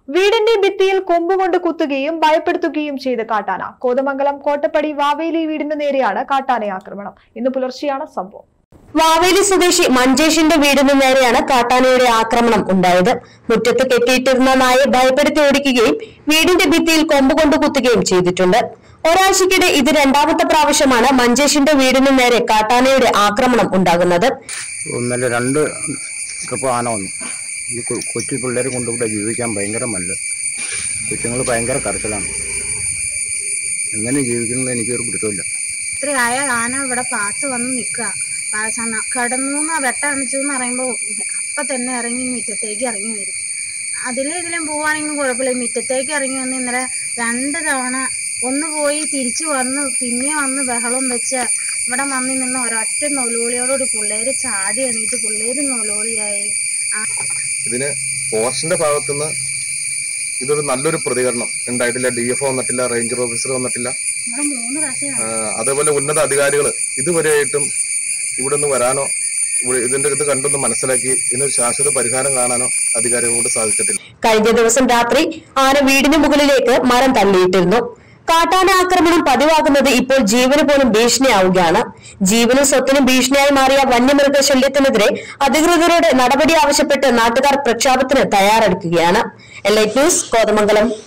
വീടിന്റെ ഭിത്തിയിൽ കൊമ്പുകൊണ്ട് കുത്തുകയും ഭയപ്പെടുത്തുകയും ചെയ്ത് കാട്ടാന കോതമംഗലം കോട്ടപ്പടി വാവേലി വീടിന് നേരെയാണ് കാട്ടാന ആക്രമണം ഇന്ന് പുലർച്ചെയാണ് സംഭവം വാവേലി സ്വദേശി മഞ്ചേഷിന്റെ വീടിന് നേരെയാണ് കാട്ടാനയുടെ ആക്രമണം ഉണ്ടായത് മുറ്റത്ത് കെട്ടിയിട്ടിരുന്ന നായെ ഭയപ്പെടുത്തി ഓടിക്കുകയും വീടിന്റെ ഭിത്തിയിൽ കൊമ്പുകൊണ്ട് കുത്തുകയും ചെയ്തിട്ടുണ്ട് ഒരാഴ്ചക്കിടെ ഇത് രണ്ടാമത്തെ പ്രാവശ്യമാണ് മഞ്ചേഷിന്റെ വീടിന് നേരെ കാട്ടാനയുടെ ആക്രമണം ഉണ്ടാകുന്നത് ഇന്നലെ രണ്ട് ട്രിപ്പ് ആന വന്നു ഈ കൊ- കൊച്ചു പിള്ളേരെ കൊണ്ടുകൂടെ ജീവിക്കാൻ ഭയങ്കര മല്ല കൊച്ചുങ്ങൾ ഭയങ്കര കരച്ചിലാണ് എങ്ങനെ ജീവിക്കുന്നത് എനിക്കൊരു പിടുത്തമില്ല ഇത്രയായ ആന ഇവിടെ പാത്ത് വന്ന് നിൽക്കുക കടന്നു വെട്ട അണിച്ചു എന്ന് പറയുമ്പോൾ അപ്പം തന്നെ ഇറങ്ങി മുറ്റത്തേക്ക് ഇറങ്ങി വരും അതിലും ഇതിലും പോവാണെങ്കിലും കുഴപ്പമില്ല മുറ്റത്തേക്ക് ഇറങ്ങി വന്ന് ഇന്നലെ രണ്ട് തവണ ഒന്ന് പോയി തിരിച്ചു വന്ന് പിന്നെ വന്ന് ബഹളം വെച്ച് ഇവിടെ വന്ന് നിന്ന് ഒരൊറ്റ നൊലോളിയോടുകൂടി പിള്ളേര് ചാടി എണീറ്റ് പിള്ളേര് നൊലോളിയായി ആ ഇതിന് ഫോറസ്റ്റിന്റെ ഭാഗത്തുനിന്ന് ഇതൊരു നല്ലൊരു പ്രതികരണം ഉണ്ടായിട്ടില്ല ഡി എഫ് വന്നിട്ടില്ല റേഞ്ചർ ഓഫീസർ വന്നിട്ടില്ല ഇവിടെ മൂന്ന് പ്രാവശ്യം ആ, അതേപോലെ ഉന്നത അധികാരികൾ ഇതുവരെയായിട്ടും ഇവിടെ നിന്ന് വരാനോ ഇവിടെ ഇതിന്റെ ഇത് കണ്ടൊന്ന് മനസ്സിലാക്കി ഇതിനൊരു ശാശ്വത പരിഹാരം കാണാനോ അധികാരികളോട് സാധിച്ചിട്ടില്ല കഴിഞ്ഞ ദിവസം രാത്രി ആന വീടിന് മുകളിലേക്ക് മരം തള്ളിയിട്ടിരുന്നു കാട്ടാന ആക്രമണം പതിവാകുന്നത് ഇപ്പോൾ ജീവന് പോലും ഭീഷണിയാവുകയാണ് ജീവനും സ്വത്തിനും ഭീഷണിയായി മാറിയ വന്യമൃഗശല്യത്തിനെതിരെ അധികൃതരുടെ നടപടി ആവശ്യപ്പെട്ട് നാട്ടുകാർ പ്രക്ഷോഭത്തിന് തയ്യാറെടുക്കുകയാണ് എൽ ന്യൂസ് കോതമംഗലം